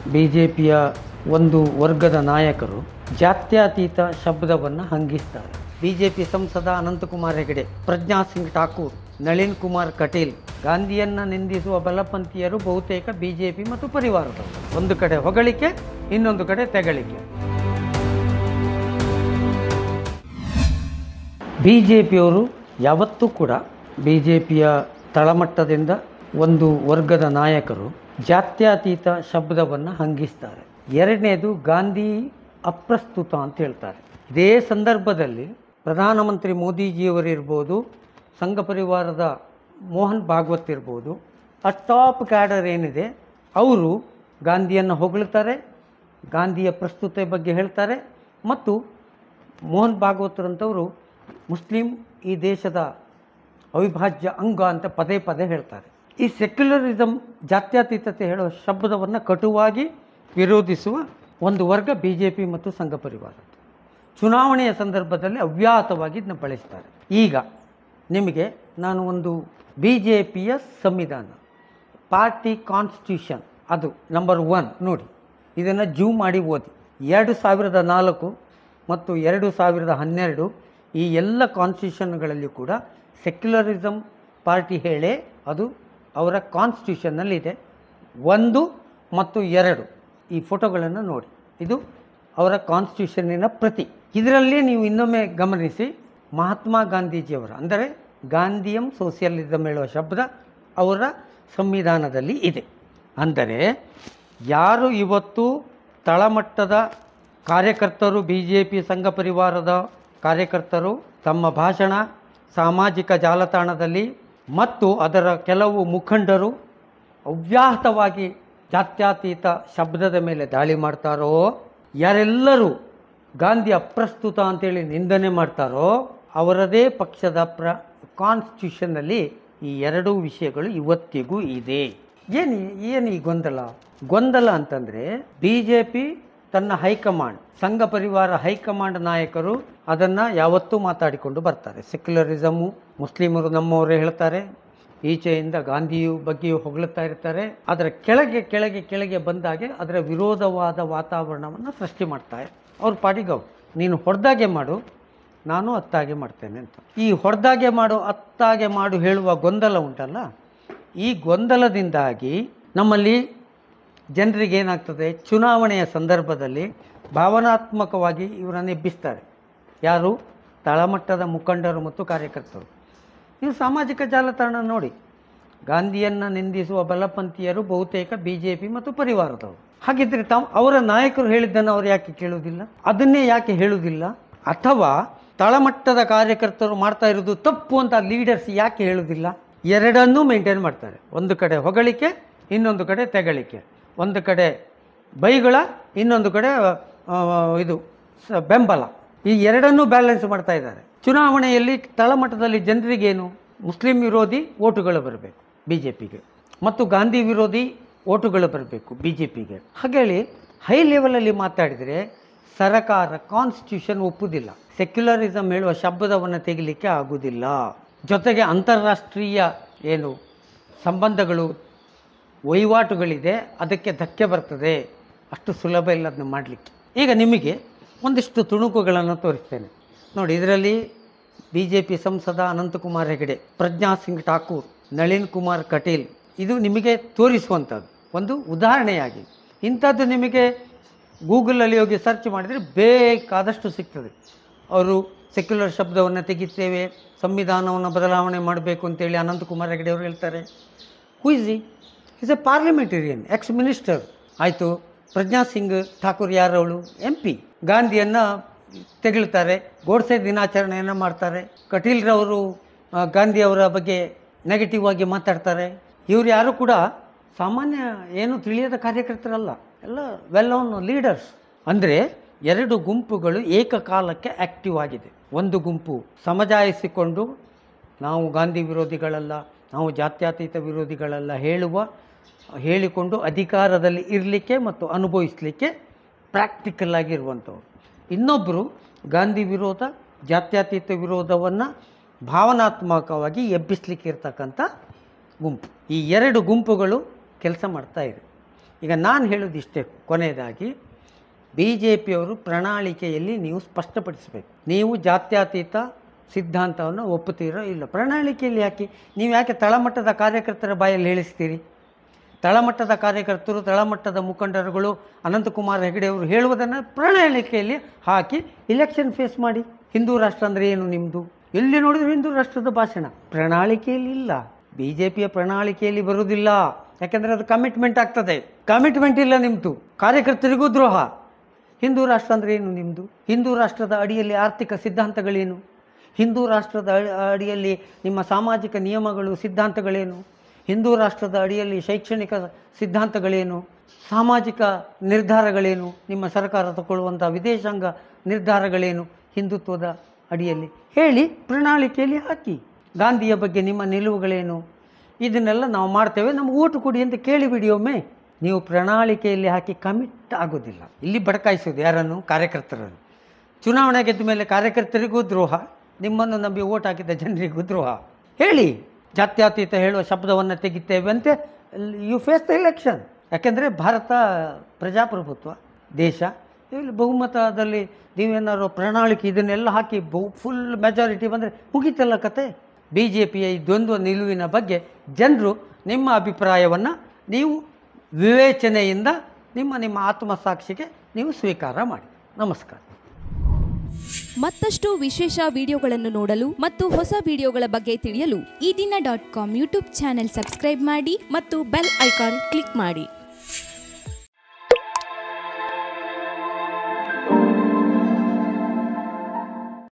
B J ಪಿಯ ಒಂದು ವರ್ಗದ ನಾಯಕರು ಜಾತ್ಯತೀತ ಶಬ್ದವನ್ನು ಹಂಗಿಸ್ತಾರೆ ಬಿ ಜೆ ಪಿ ಸಂಸದ ಅನಂತಕುಮಾರ್ ಹೆಗಡೆ ಪ್ರಜ್ಞಾ ಸಿಂಗ್ ಠಾಕೂರ್ ನಳಿನ್ ಕುಮಾರ್ ಕಟೀಲ್ ಗಾಂಧಿಯನ್ನ ನಿಂದಿಸುವ ಬಲಪಂಥೀಯರು ಬಹುತೇಕ ಬಿ ಜೆ ಪಿ ಮತ್ತು ಪರಿವಾರದವರು ಒಂದು ಕಡೆ ಹೊಗಳಿಕೆ ಇನ್ನೊಂದು ಕಡೆ ತೆಗಳಿಕೆ ಬಿ ಜೆ ಪಿಯವರು ಯಾವತ್ತೂ ಕೂಡ ಬಿ ಜೆ ಪಿಯ ತಳಮಟ್ಟದಿಂದ ಒಂದು ವರ್ಗದ ನಾಯಕರು ಜಾತ್ಯತೀತ ಶಬ್ದವನ್ನು ಹಂಗಿಸ್ತಾರೆ ಎರಡನೇದು ಗಾಂಧಿ ಅಪ್ರಸ್ತುತ ಅಂತ ಹೇಳ್ತಾರೆ ಇದೇ ಸಂದರ್ಭದಲ್ಲಿ ಪ್ರಧಾನಮಂತ್ರಿ ಮೋದಿಜಿಯವರಿರ್ಬೋದು ಸಂಘ ಪರಿವಾರದ ಮೋಹನ್ ಭಾಗವತ್ ಇರ್ಬೋದು ಆ ಟಾಪ್ ಕ್ಯಾಡರ್ ಏನಿದೆ ಅವರು ಗಾಂಧಿಯನ್ನು ಹೊಗಳ್ತಾರೆ ಗಾಂಧಿಯ ಪ್ರಸ್ತುತೆ ಬಗ್ಗೆ ಹೇಳ್ತಾರೆ ಮತ್ತು ಮೋಹನ್ ಭಾಗವತರಂಥವರು ಮುಸ್ಲಿಂ ಈ ದೇಶದ ಅವಿಭಾಜ್ಯ ಅಂಗ ಅಂತ ಪದೇ ಪದೇ ಹೇಳ್ತಾರೆ ಈ ಸೆಕ್ಯುಲರಿಸಮ್ ಜಾತ್ಯತೀತತೆ ಹೇಳುವ ಶಬ್ದವನ್ನು ಕಟುವಾಗಿ ವಿರೋಧಿಸುವ ಒಂದು ವರ್ಗ ಬಿ ಜೆ ಪಿ ಮತ್ತು ಸಂಘ ಪರಿವಾರದ್ದು ಚುನಾವಣೆಯ ಸಂದರ್ಭದಲ್ಲಿ ಅವ್ಯಾಹತವಾಗಿ ಇದನ್ನ ಬಳಸ್ತಾರೆ ಈಗ ನಿಮಗೆ ನಾನು ಒಂದು ಬಿ ಜೆ ಪಿಯ ಸಂವಿಧಾನ ಪಾರ್ಟಿ ಕಾನ್ಸ್ಟಿಟ್ಯೂಷನ್ ಅದು ನಂಬರ್ ಒನ್ ನೋಡಿ ಇದನ್ನು ಜೂ ಮಾಡಿ ಓದಿ ಎರಡು ಸಾವಿರದ ನಾಲ್ಕು ಮತ್ತು ಎರಡು ಸಾವಿರದ ಹನ್ನೆರಡು ಈ ಎಲ್ಲ ಕಾನ್ಸ್ಟಿಟ್ಯೂಷನ್ಗಳಲ್ಲಿ ಕೂಡ ಸೆಕ್ಯುಲರಿಸಮ್ ಪಾರ್ಟಿ ಹೇಳೇ ಅದು ಅವರ ಕಾನ್ಸ್ಟಿಟ್ಯೂಷನ್ನಲ್ಲಿದೆ ಒಂದು ಮತ್ತು ಎರಡು ಈ ಫೋಟೋಗಳನ್ನು ನೋಡಿ ಇದು ಅವರ ಕಾನ್ಸ್ಟಿಟ್ಯೂಷನ್ನಿನ ಪ್ರತಿ ಇದರಲ್ಲಿ ನೀವು ಇನ್ನೊಮ್ಮೆ ಗಮನಿಸಿ ಮಹಾತ್ಮ ಗಾಂಧೀಜಿಯವರ ಅಂದರೆ ಗಾಂಧಿಯಂ ಸೋಷಿಯಲಿಸಮ್ ಹೇಳುವ ಶಬ್ದ ಅವರ ಸಂವಿಧಾನದಲ್ಲಿ ಇದೆ ಅಂದರೆ ಯಾರು ಇವತ್ತು ತಳಮಟ್ಟದ ಕಾರ್ಯಕರ್ತರು ಬಿ ಜೆ ಪಿ ಸಂಘ ಪರಿವಾರದ ಕಾರ್ಯಕರ್ತರು ತಮ್ಮ ಭಾಷಣ ಸಾಮಾಜಿಕ ಜಾಲತಾಣದಲ್ಲಿ ಮತ್ತು ಅದರ ಕೆಲವು ಮುಖಂಡರು ಅವ್ಯಾಹತವಾಗಿ ಜಾತ್ಯತೀತ ಶಬ್ದದ ಮೇಲೆ ದಾಳಿ ಮಾಡ್ತಾರೋ ಯಾರೆಲ್ಲರೂ ಗಾಂಧಿ ಅಪ್ರಸ್ತುತ ಅಂತೇಳಿ ನಿಂದನೆ ಮಾಡ್ತಾರೋ ಅವರದೇ ಪಕ್ಷದ ಪ್ರ ಕಾನ್ಸ್ಟಿಟ್ಯೂಷನ್ನಲ್ಲಿ ಈ ಎರಡೂ ವಿಷಯಗಳು ಇವತ್ತಿಗೂ ಇದೆ ಏನು ಏನು ಈ ಗೊಂದಲ ಗೊಂದಲ ಅಂತಂದರೆ ಬಿ ಜೆ ಪಿ ತನ್ನ ಹೈಕಮಾಂಡ್ ಸಂಘ ಪರಿವಾರ ಹೈಕಮಾಂಡ್ ನಾಯಕರು ಅದನ್ನು ಯಾವತ್ತೂ ಮಾತಾಡಿಕೊಂಡು ಬರ್ತಾರೆ ಸೆಕ್ಯುಲರಿಸಮು ಮುಸ್ಲಿಮರು ನಮ್ಮವರೇ ಹೇಳ್ತಾರೆ ಈಚೆಯಿಂದ ಗಾಂಧಿಯು ಬಗ್ಗೆಯೂ ಹೊಗಳುತ್ತಾ ಇರ್ತಾರೆ ಅದರ ಕೆಳಗೆ ಕೆಳಗೆ ಕೆಳಗೆ ಬಂದಾಗೆ ಅದರ ವಿರೋಧವಾದ ವಾತಾವರಣವನ್ನು ಸೃಷ್ಟಿ ಮಾಡ್ತಾರೆ ಅವ್ರ ಪಾಡಿಗೆ ಅವ್ರು ನೀನು ಹೊಡೆದಾಗೆ ಮಾಡು ನಾನು ಅತ್ತಾಗೆ ಮಾಡ್ತೇನೆ ಅಂತ ಈ ಹೊಡೆದಾಗೆ ಮಾಡು ಅತ್ತಾಗೆ ಮಾಡು ಹೇಳುವ ಗೊಂದಲ ಉಂಟಲ್ಲ ಈ ಗೊಂದಲದಿಂದಾಗಿ ನಮ್ಮಲ್ಲಿ ಜನರಿಗೆ ಏನಾಗ್ತದೆ ಚುನಾವಣೆಯ ಸಂದರ್ಭದಲ್ಲಿ ಭಾವನಾತ್ಮಕವಾಗಿ ಇವರನ್ನು ಎಬ್ಬಿಸ್ತಾರೆ ಯಾರು ತಳಮಟ್ಟದ ಮುಖಂಡರು ಮತ್ತು ಕಾರ್ಯಕರ್ತರು ನೀವು ಸಾಮಾಜಿಕ ಜಾಲತಾಣ ನೋಡಿ ಗಾಂಧಿಯನ್ನು ನಿಂದಿಸುವ ಬಲಪಂಥೀಯರು ಬಹುತೇಕ ಬಿ ಜೆ ಪಿ ಮತ್ತು ಪರಿವಾರದವರು ಹಾಗಿದ್ರೆ ತಾವು ಅವರ ನಾಯಕರು ಹೇಳಿದ್ದನ್ನು ಅವರು ಯಾಕೆ ಕೇಳುವುದಿಲ್ಲ ಅದನ್ನೇ ಯಾಕೆ ಹೇಳುವುದಿಲ್ಲ ಅಥವಾ ತಳಮಟ್ಟದ ಕಾರ್ಯಕರ್ತರು ಮಾಡ್ತಾ ಇರೋದು ತಪ್ಪು ಅಂತ ಲೀಡರ್ಸ್ ಯಾಕೆ ಹೇಳುವುದಿಲ್ಲ ಎರಡನ್ನೂ ಮೇಂಟೈನ್ ಮಾಡ್ತಾರೆ ಒಂದು ಕಡೆ ಹೊಗಳಿಕೆ ಇನ್ನೊಂದು ಕಡೆ ತೆಗಳಿಕೆ ಒಂದು ಕಡೆ ಬೈಗಳ ಇನ್ನೊಂದು ಕಡೆ ಆ, ಇದು ಸ- ಬೆಂಬಲ ಈ ಎರಡನ್ನೂ ಬ್ಯಾಲೆನ್ಸ್ ಮಾಡ್ತಾ ಇದ್ದಾರೆ ಚುನಾವಣೆಯಲ್ಲಿ ತಳಮಟ್ಟದಲ್ಲಿ ಜನರಿಗೇನು ಮುಸ್ಲಿಂ ವಿರೋಧಿ ಓಟುಗಳು ಬರಬೇಕು ಬಿ ಜೆ ಪಿಗೆ ಮತ್ತು ಗಾಂಧಿ ವಿರೋಧಿ ಓಟುಗಳು ಬರಬೇಕು ಬಿ ಜೆ ಪಿಗೆ ಹಾಗೇಳಿ ಹೈ ಲೆವೆಲಲ್ಲಿ ಮಾತಾಡಿದರೆ ಸರಕಾರ ಕಾನ್ಸ್ಟಿಟ್ಯೂಷನ್ ಒಪ್ಪುವುದಿಲ್ಲ ಸೆಕ್ಯುಲರಿಸಮ್ ಹೇಳುವ ಶಬ್ದವನ್ನು ತೆಗಿಲಿಕ್ಕೆ ಆಗುವುದಿಲ್ಲ ಜೊತೆಗೆ ಅಂತಾರಾಷ್ಟ್ರೀಯ ಏನು ಸಂಬಂಧಗಳು ವಹಿವಾಟುಗಳಿದೆ ಅದಕ್ಕೆ ಧಕ್ಕೆ ಬರ್ತದೆ ಅಷ್ಟು ಸುಲಭ ಇಲ್ಲ ಅದನ್ನ ಮಾಡಲಿಕ್ಕೆ ಈಗ ನಿಮಗೆ ಒಂದಿಷ್ಟು ತುಣುಕುಗಳನ್ನು ತೋರಿಸ್ತೇನೆ ನೋಡಿ ಇದರಲ್ಲಿ ಬಿ ಜೆ ಪಿ ಸಂಸದ ಅನಂತಕುಮಾರ್ ಹೆಗಡೆ ಪ್ರಜ್ಞಾ ಸಿಂಗ್ ಠಾಕೂರ್ ನಳಿನ್ ಕುಮಾರ್ ಕಟೀಲ್ ಇದು ನಿಮಗೆ ತೋರಿಸುವಂಥದ್ದು ಒಂದು ಉದಾಹರಣೆಯಾಗಿ ಇಂಥದ್ದು ನಿಮಗೆ ಗೂಗಲಲ್ಲಿ ಹೋಗಿ ಸರ್ಚ್ ಮಾಡಿದರೆ ಬೇಕಾದಷ್ಟು ಸಿಗ್ತದೆ ಅವರು ಸೆಕ್ಯುಲರ್ ಶಬ್ದವನ್ನು ತೆಗಿತೇವೆ ಸಂವಿಧಾನವನ್ನು ಬದಲಾವಣೆ ಮಾಡಬೇಕು ಅಂತೇಳಿ ಅನಂತಕುಮಾರ್ ಹೆಗಡೆ ಅವರು ಹೇಳ್ತಾರೆ who is he is a parliamentarian ex minister ಆಯಿತು ಪ್ರಜ್ಞಾ ಸಿಂಗ್ ಠಾಕೂರ್ ಯಾರವಳು ಎಂ ಪಿ ಗಾಂಧಿಯನ್ನು ತೆಗಳ್ತಾರೆ ಗೋಡ್ಸೆ ದಿನಾಚರಣೆಯನ್ನು ಮಾಡ್ತಾರೆ ಕಟೀಲ್ರವರು ಆ, ಗಾಂಧಿ ಅವರ ಬಗ್ಗೆ ನೆಗೆಟಿವ್ ಆಗಿ ಮಾತಾಡ್ತಾರೆ ಇವ್ರು ಯಾರು ಕೂಡ ಸಾಮಾನ್ಯ ಏನು ತಿಳಿಯದ ಕಾರ್ಯಕರ್ತರಲ್ಲ ಎಲ್ಲ ವೆಲ್ ನೋನ್ ಲೀಡರ್ಸ್ ಅಂದರೆ ಎರಡು ಗುಂಪುಗಳು ಏಕಕಾಲಕ್ಕೆ ಆಕ್ಟಿವ್ ಆಗಿದೆ ಒಂದು ಗುಂಪು ಸಮಜಾಯಿಸಿಕೊಂಡು ನಾವು ಗಾಂಧಿ ವಿರೋಧಿಗಳಲ್ಲ ನಾವು ಜಾತ್ಯತೀತ ವಿರೋಧಿಗಳಲ್ಲ ಹೇಳುವ ಹೇಳಿಕೊಂಡು ಅಧಿಕಾರದಲ್ಲಿ ಇರಲಿಕ್ಕೆ ಮತ್ತು ಅನುಭವಿಸಲಿಕ್ಕೆ ಪ್ರಾಕ್ಟಿಕಲ್ ಆಗಿರುವಂಥವ್ರು ಇನ್ನೊಬ್ಬರು ಗಾಂಧಿ ವಿರೋಧ ಜಾತ್ಯತೀತ ವಿರೋಧವನ್ನು ಭಾವನಾತ್ಮಕವಾಗಿ ಎಬ್ಬಿಸಲಿಕ್ಕೆ ಇರ್ತಕ್ಕಂಥ ಗುಂಪು ಈ ಎರಡು ಗುಂಪುಗಳು ಕೆಲಸ ಮಾಡ್ತಾ ಇದೆ ಈಗ ನಾನು ಹೇಳೋದಿಷ್ಟೇ ಕೊನೆಯದಾಗಿ ಬಿ ಜೆ ಪಿಯವರು ಪ್ರಣಾಳಿಕೆಯಲ್ಲಿ ನೀವು ಸ್ಪಷ್ಟಪಡಿಸಬೇಕು ನೀವು ಜಾತ್ಯತೀತ ಸಿದ್ಧಾಂತವನ್ನು ಒಪ್ಪುತ್ತೀರೋ ಇಲ್ಲ ಪ್ರಣಾಳಿಕೆಯಲ್ಲಿ ಯಾಕೆ ನೀವು ಯಾಕೆ ತಳಮಟ್ಟದ ಕಾರ್ಯಕರ್ತರ ಬಾಯಲ್ಲಿ ಹೇಳಿಸ್ತೀರಿ ತಳಮಟ್ಟದ ಕಾರ್ಯಕರ್ತರು ತಳಮಟ್ಟದ ಮುಖಂಡರುಗಳು ಅನಂತಕುಮಾರ್ ಹೆಗಡೆ ಅವರು ಹೇಳುವುದನ್ನು ಪ್ರಣಾಳಿಕೆಯಲ್ಲಿ ಹಾಕಿ ಇಲೆಕ್ಷನ್ ಫೇಸ್ ಮಾಡಿ ಹಿಂದೂ ರಾಷ್ಟ್ರ ಅಂದರೆ ಏನು ನಿಮ್ಮದು ಎಲ್ಲಿ ನೋಡಿದ್ರು ಹಿಂದೂ ರಾಷ್ಟ್ರದ ಭಾಷಣ ಪ್ರಣಾಳಿಕೆಯಲ್ಲಿ ಇಲ್ಲ ಬಿ ಜೆ ಪಿಯ ಪ್ರಣಾಳಿಕೆಯಲ್ಲಿ ಬರುವುದಿಲ್ಲ ಯಾಕೆಂದರೆ ಅದು ಕಮಿಟ್ಮೆಂಟ್ ಆಗ್ತದೆ ಕಮಿಟ್ಮೆಂಟ್ ಇಲ್ಲ ನಿಮ್ಮದು ಕಾರ್ಯಕರ್ತರಿಗೂ ದ್ರೋಹ ಹಿಂದೂ ರಾಷ್ಟ್ರ ಅಂದರೆ ಏನು ನಿಮ್ಮದು ಹಿಂದೂ ರಾಷ್ಟ್ರದ ಅಡಿಯಲ್ಲಿ ಆರ್ಥಿಕ ಸಿದ್ಧಾಂತಗಳೇನು ಹಿಂದೂ ರಾಷ್ಟ್ರದ ಅಡಿ- ಅಡಿಯಲ್ಲಿ ನಿಮ್ಮ ಸಾಮಾಜಿಕ ನಿಯಮಗಳು ಸಿದ್ಧಾಂತಗಳೇನು ಹಿಂದೂ ರಾಷ್ಟ್ರದ ಅಡಿಯಲ್ಲಿ ಶೈಕ್ಷಣಿಕ ಸಿದ್ಧಾಂತಗಳೇನು ಸಾಮಾಜಿಕ ನಿರ್ಧಾರಗಳೇನು ನಿಮ್ಮ ಸರ್ಕಾರ ತಗೊಳ್ಳುವಂಥ ವಿದೇಶಾಂಗ ನಿರ್ಧಾರಗಳೇನು ಹಿಂದುತ್ವದ ಅಡಿಯಲ್ಲಿ ಹೇಳಿ ಪ್ರಣಾಳಿಕೆಯಲ್ಲಿ ಹಾಕಿ ಗಾಂಧಿಯ ಬಗ್ಗೆ ನಿಮ್ಮ ನಿಲುವುಗಳೇನು ಇದನ್ನೆಲ್ಲ ನಾವು ಮಾಡ್ತೇವೆ ನಮ್ಗೆ ಓಟು ಕೊಡಿ ಅಂತ ಕೇಳಿಬಿಡಿ ಒಮ್ಮೆ ನೀವು ಪ್ರಣಾಳಿಕೆಯಲ್ಲಿ ಹಾಕಿ ಕಮಿಟ್ ಆಗೋದಿಲ್ಲ ಇಲ್ಲಿ ಬಡಕಾಯಿಸೋದು ಯಾರನ್ನು ಕಾರ್ಯಕರ್ತರನ್ನು ಚುನಾವಣೆ ಗೆದ್ದ ಮೇಲೆ ಕಾರ್ಯಕರ್ತರಿಗೂ ದ್ರೋಹ ನಿಮ್ಮನ್ನು ನಂಬಿ ಓಟ್ ಹಾಕಿದ ಜನರಿಗೂ ದ್ರೋಹ ಹೇಳಿ ಜಾತ್ಯತೀತ ಹೇಳುವ ಶಬ್ದವನ್ನು ತೆಗಿತೇವೆ ಅಂತೆ ಯು ಫೇಸ್ ದ ಎಲೆಕ್ಷನ್ ಯಾಕೆಂದರೆ ಭಾರತ ಪ್ರಜಾಪ್ರಭುತ್ವ ದೇಶ ಇಲ್ಲಿ ಬಹುಮತದಲ್ಲಿ ನೀವೇನಾದ್ರು ಪ್ರಣಾಳಿಕೆ ಇದನ್ನೆಲ್ಲ ಹಾಕಿ ಬಹು ಫುಲ್ ಮೆಜಾರಿಟಿ ಬಂದರೆ ಮುಗೀತಲ್ಲ ಕತೆ ಬಿ ಜೆ ಪಿಯ ಈ ದ್ವಂದ್ವ ನಿಲುವಿನ ಬಗ್ಗೆ ಜನರು ನಿಮ್ಮ ಅಭಿಪ್ರಾಯವನ್ನು ನೀವು ವಿವೇಚನೆಯಿಂದ ನಿಮ್ಮ ನಿಮ್ಮ ಆತ್ಮಸಾಕ್ಷಿಗೆ ನೀವು ಸ್ವೀಕಾರ ಮಾಡಿ ನಮಸ್ಕಾರ ಮತ್ತಷ್ಟು ವಿಶೇಷ ವಿಡಿಯೋಗಳನ್ನು ನೋಡಲು ಮತ್ತು ಹೊಸ ವಿಡಿಯೋಗಳ ಬಗ್ಗೆ ತಿಳಿಯಲು Ee Dina dot com YouTube channel subscribe ಮಾಡಿ ಮತ್ತು ಬೆಲ್ ಐಕಾನ್ ಕ್ಲಿಕ್ ಮಾಡಿ